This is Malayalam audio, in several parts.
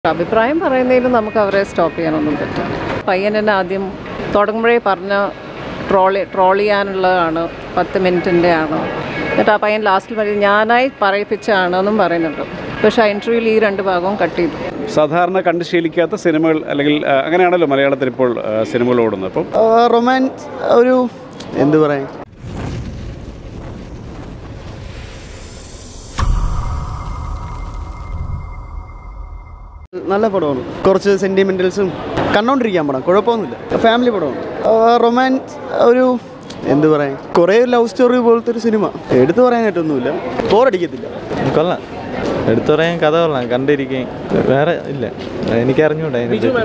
അഭിപ്രായം പറയുന്നതിൽ നമുക്ക് അവരെ സ്റ്റോപ്പ് ചെയ്യാനൊന്നും പറ്റില്ല പയ്യൻ എന്നെ ആദ്യം തുടങ്ങുമ്പോഴേ പറഞ്ഞ ട്രോളി ട്രോൾ ചെയ്യാനുള്ളതാണ് പത്ത് മിനിറ്റിൻ്റെ ആണ് എന്നിട്ട് ആ പയ്യൻ ലാസ്റ്റിൽ പറയും ഞാനായി പറയിപ്പിച്ചാണെന്നും പറയുന്നുണ്ട് പക്ഷേ ആ ഇൻ്റർവ്യൂവിൽ ഈ രണ്ട് ഭാഗവും കട്ട് ചെയ്തു സാധാരണ കണ്ട് ശീലിക്കാത്ത സിനിമകൾ അല്ലെങ്കിൽ ആ, അങ്ങനെയാണല്ലോ മലയാളത്തിൽ ഇപ്പോൾ ആ, സിനിമകൾ ഓടുന്നത് അപ്പം റൊമാൻസ് ഒരു എന്ത് പറയാൻ നല്ല പടമാണ് കുറച്ച് സെൻറ്റിമെൻറ്റൽസും കണ്ടോണ്ടിരിക്കാൻ പടം കുഴപ്പമൊന്നുമില്ല ഫാമിലി പടമാണ് റൊമാൻസ് ഒരു എന്ത് പറയാൻ കുറേ ലവ് സ്റ്റോറി പോലത്തെ ഒരു സിനിമ എടുത്തു പറയാനായിട്ടൊന്നുമില്ല ബോറടിക്കത്തില്ല കൊള്ളാം എടുത്തു പറയാൻ കഥ കൊള്ളാം കണ്ടിരിക്കുകയും വേറെ ഇല്ല എനിക്ക് അറിഞ്ഞൂടാ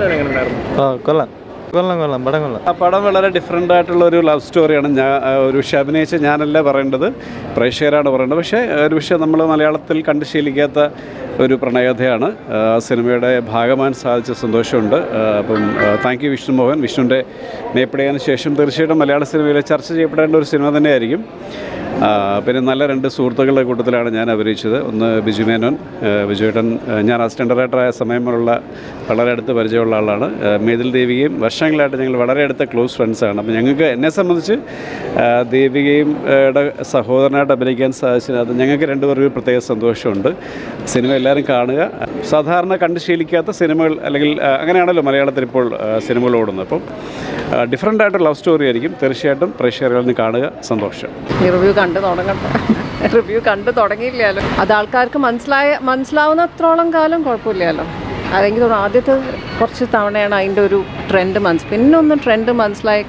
ഓ കൊള്ളാം കൊള്ളാം കൊള്ളാം പടം കൊള്ളാം ആ പടം വളരെ ഡിഫറെൻ്റ് ആയിട്ടുള്ള ഒരു ലവ് സ്റ്റോറിയാണ് ഞാൻ ആ, ഒരു പക്ഷേ അഭിനയിച്ച ഞാനല്ല പറയേണ്ടത് പ്രേക്ഷകരാണ് പറയേണ്ടത് പക്ഷേ ഒരു പക്ഷേ നമ്മൾ മലയാളത്തിൽ കണ്ട് ശീലിക്കാത്ത ഒരു പ്രണയകഥയാണ് ആ സിനിമയുടെ ഭാഗമാൻ സാധിച്ച സന്തോഷമുണ്ട് ആ, അപ്പം താങ്ക് യു വിഷ്ണു മോഹൻ വിഷ്ണുവിൻ്റെ നേപ്പിടയാന് ശേഷം തീർച്ചയായിട്ടും മലയാള സിനിമയിൽ ചർച്ച ചെയ്യപ്പെടേണ്ട ഒരു സിനിമ തന്നെയായിരിക്കും ആ, പിന്നെ നല്ല രണ്ട് സുഹൃത്തുക്കളുടെ കൂട്ടത്തിലാണ് ഞാൻ അഭിനയിച്ചത് ഒന്ന് ബിജു മേനോൻ ആ, ബിജുവേട്ടൻ ആ, ഞാൻ അസിസ്റ്റൻ്റ് ഡയറക്ടറായ സമയമുള്ള വളരെ അടുത്ത് പരിചയമുള്ള ആളാണ് ആ, മേതിൽ ദേവികയും വർഷങ്ങളായിട്ട് ഞങ്ങൾ വളരെ അടുത്ത ക്ലോസ് ഫ്രണ്ട്സാണ് അപ്പോൾ ഞങ്ങൾക്ക് എന്നെ സംബന്ധിച്ച് ആ, ദേവികയും ആ, യുടെ സഹോദരനായിട്ട് അഭിനയിക്കാൻ സാധിച്ചത് അത് ഞങ്ങൾക്ക് രണ്ടുപേർക്കും ഒരു പ്രത്യേക സന്തോഷമുണ്ട് സിനിമ എല്ലാവരും കാണുക സാധാരണ കണ്ട് ശീലിക്കാത്ത സിനിമകൾ അല്ലെങ്കിൽ ആ, അങ്ങനെയാണല്ലോ മലയാളത്തിൽ ഇപ്പോൾ ആ, സിനിമകൾ ഓടുന്നത് അപ്പം ഡിഫറെൻ്റ് ആയിട്ട് ലവ് സ്റ്റോറി ആയിരിക്കും തീർച്ചയായിട്ടും പ്രേക്ഷകരിൽ നിന്ന് കാണുക സന്തോഷം ഈ റിവ്യൂ കണ്ടു തുടങ്ങട്ടെ റിവ്യൂ കണ്ടു തുടങ്ങിയില്ലല്ലോ അത് ആൾക്കാർക്ക് മനസ്സിലായ മനസ്സിലാവുന്നത്രോളം കാലം കുഴപ്പമില്ലല്ലോ അതെങ്കിൽ തോന്നുന്നു ആദ്യത്തെ കുറച്ച് തവണയാണ് അതിൻ്റെ ഒരു ട്രെൻഡ് മനസ്സ് പിന്നെ ഒന്ന് ട്രെൻഡ് മനസ്സിലായി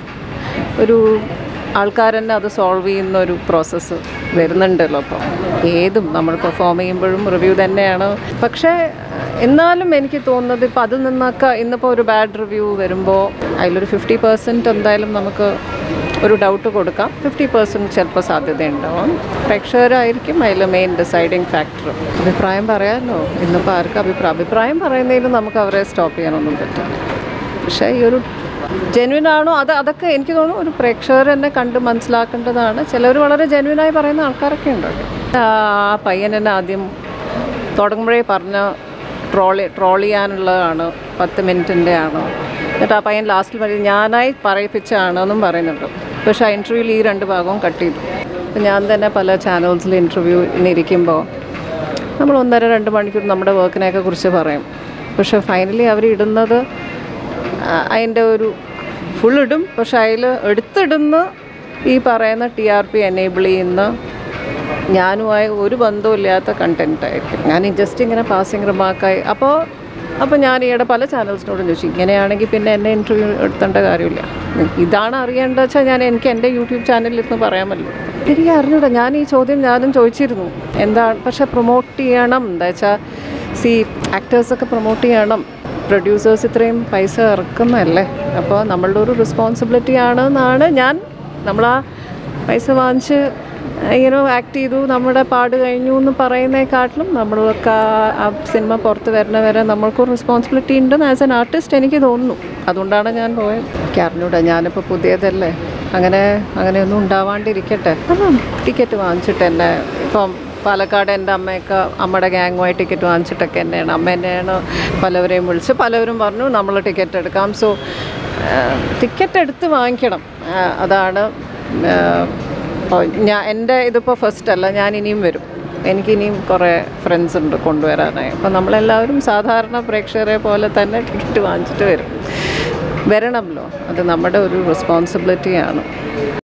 ഒരു ആൾക്കാർ തന്നെ അത് സോൾവ് ചെയ്യുന്ന ഒരു പ്രോസസ്സ് വരുന്നുണ്ടല്ലോ അപ്പോൾ ഏതും നമ്മൾ പെർഫോം ചെയ്യുമ്പോഴും റിവ്യൂ തന്നെയാണ് പക്ഷേ എന്നാലും എനിക്ക് തോന്നുന്നത് ഇപ്പോൾ അതിൽ നിന്നൊക്കെ ഇന്നിപ്പോൾ ഒരു ബാഡ് റിവ്യൂ വരുമ്പോൾ അതിലൊരു ഫിഫ്റ്റി പെർസെൻറ്റ് എന്തായാലും നമുക്ക് ഒരു ഡൗട്ട് കൊടുക്കാം ഫിഫ്റ്റി പെർസെൻറ്റ് ചിലപ്പോൾ സാധ്യതയുണ്ടാവും പ്രേക്ഷകരായിരിക്കും അതിൽ മെയിൻ ഡിസൈഡിങ് ഫാക്ടർ അഭിപ്രായം പറയാമല്ലോ ഇന്നിപ്പോൾ ആർക്കും അഭിപ്രായം അഭിപ്രായം പറയുന്നതിൽ നമുക്ക് അവരെ സ്റ്റോപ്പ് ചെയ്യാനൊന്നും പറ്റില്ല പക്ഷേ ഈ ഒരു ജെന്വിൻ ആണോ അത് അതൊക്കെ എനിക്ക് തോന്നുന്നു ഒരു പ്രേക്ഷകർ തന്നെ കണ്ട് മനസ്സിലാക്കേണ്ടതാണ് ചിലർ വളരെ ജെന്വിനായി പറയുന്ന ആൾക്കാരൊക്കെ ഉണ്ട് ആ പയ്യൻ എന്നെ ആദ്യം തുടങ്ങുമ്പോഴേ പറഞ്ഞ ട്രോളി ട്രോൾ ചെയ്യാനുള്ളതാണ് പത്ത് മിനിറ്റിൻ്റെ ആണ് എന്നിട്ട് ആ പയ്യൻ ലാസ്റ്റിൽ പറയും ഞാനായി പറയിപ്പിച്ചാണെന്നും പറയുന്നുണ്ട് പക്ഷേ ആ ഇൻ്റർവ്യൂവിൽ ഈ രണ്ട് ഭാഗവും കട്ട് ചെയ്തു അപ്പം ഞാൻ തന്നെ പല ചാനൽസിൽ ഇൻ്റർവ്യൂവിന് ഇരിക്കുമ്പോൾ നമ്മൾ ഒന്നര രണ്ട് മണിക്കൂർ നമ്മുടെ വർക്കിനെയൊക്കെ കുറിച്ച് പറയും പക്ഷേ ഫൈനലി അവർ ഇടുന്നത് അതിൻ്റെ ഒരു ഫുൾ ഇടും പക്ഷെ അതിൽ എടുത്തിടുന്ന ഈ പറയുന്ന ടി ആർ പി എനേബിൾ ചെയ്യുന്ന ഞാനുമായി ഒരു ബന്ധവുമില്ലാത്ത കണ്ടൻറ് ആയിരിക്കും ഞാൻ ജസ്റ്റ് ഇങ്ങനെ പാസിങ് റിമാർക്കായി അപ്പോൾ അപ്പോൾ ഞാൻ ഈയിടെ പല ചാനൽസിനോടും ചോദിച്ചു ഇങ്ങനെയാണെങ്കിൽ പിന്നെ എന്നെ ഇൻ്റർവ്യൂ എടുത്തേണ്ട കാര്യമില്ല ഇതാണ് അറിയേണ്ടത് വെച്ചാൽ ഞാൻ എനിക്ക് എൻ്റെ യൂട്യൂബ് ചാനലിൽ ഇരുന്ന് പറയാമല്ലോ എനിക്ക് അറിഞ്ഞൂടാ ഞാൻ ഈ ചോദ്യം ഞാനും ചോദിച്ചിരുന്നു എന്താണ് പക്ഷെ പ്രൊമോട്ട് ചെയ്യണം എന്താ വെച്ചാൽ സി ആക്ടേഴ്സൊക്കെ പ്രൊമോട്ട് ചെയ്യണം പ്രൊഡ്യൂസേഴ്സ് ഇത്രയും പൈസ ഇറക്കുന്നതല്ലേ അപ്പോൾ നമ്മളുടെ ഒരു റെസ്പോൺസിബിലിറ്റി ആണെന്നാണ് ഞാൻ നമ്മൾ ആ പൈസ വാങ്ങിച്ച് ഇങ്ങനെ ആക്ട് ചെയ്തു നമ്മുടെ പാട് കഴിഞ്ഞു എന്ന് പറയുന്നതിനെക്കാട്ടിലും നമ്മളൊക്കെ ആ- ആ സിനിമ പുറത്ത് വരുന്ന വരെ നമ്മൾക്കൊരു റെസ്പോൺസിബിലിറ്റി ഉണ്ടെന്ന് ആസ് എൻ ആർട്ടിസ്റ്റ് എനിക്ക് തോന്നുന്നു അതുകൊണ്ടാണ് ഞാൻ പോയത് എനിക്ക് അറിഞ്ഞൂടാ ഞാനിപ്പോൾ പുതിയതല്ലേ അങ്ങനെ അങ്ങനെയൊന്നും ഉണ്ടാവാണ്ടിരിക്കട്ടെ അപ്പം ടിക്കറ്റ് വാങ്ങിച്ചിട്ട് എന്നെ ഇപ്പം പാലക്കാട് എൻ്റെ അമ്മയൊക്കെ അമ്മയുടെ ഗ്യാങ്ങുമായി ടിക്കറ്റ് വാങ്ങിച്ചിട്ടൊക്കെ എന്നെയാണ് അമ്മ എന്നെയാണ് പലവരെയും വിളിച്ച് പലവരും പറഞ്ഞു നമ്മൾ ടിക്കറ്റ് എടുക്കാം സോ ടിക്കറ്റ് എടുത്ത് വാങ്ങിക്കണം ആ, അതാണ് ആ, ഇപ്പോൾ ഞാൻ എൻ്റെ ഇതിപ്പോൾ ഫസ്റ്റ് അല്ല ഞാൻ ഇനിയും വരും എനിക്കിനിയും കുറേ ഫ്രണ്ട്സ് ഉണ്ട് കൊണ്ടുവരാനായി അപ്പോൾ നമ്മളെല്ലാവരും സാധാരണ പ്രേക്ഷകരെ പോലെ തന്നെ ടിക്കറ്റ് വാങ്ങിച്ചിട്ട് വരും വരണമല്ലോ അത് നമ്മുടെ ഒരു റെസ്പോൺസിബിലിറ്റിയാണ്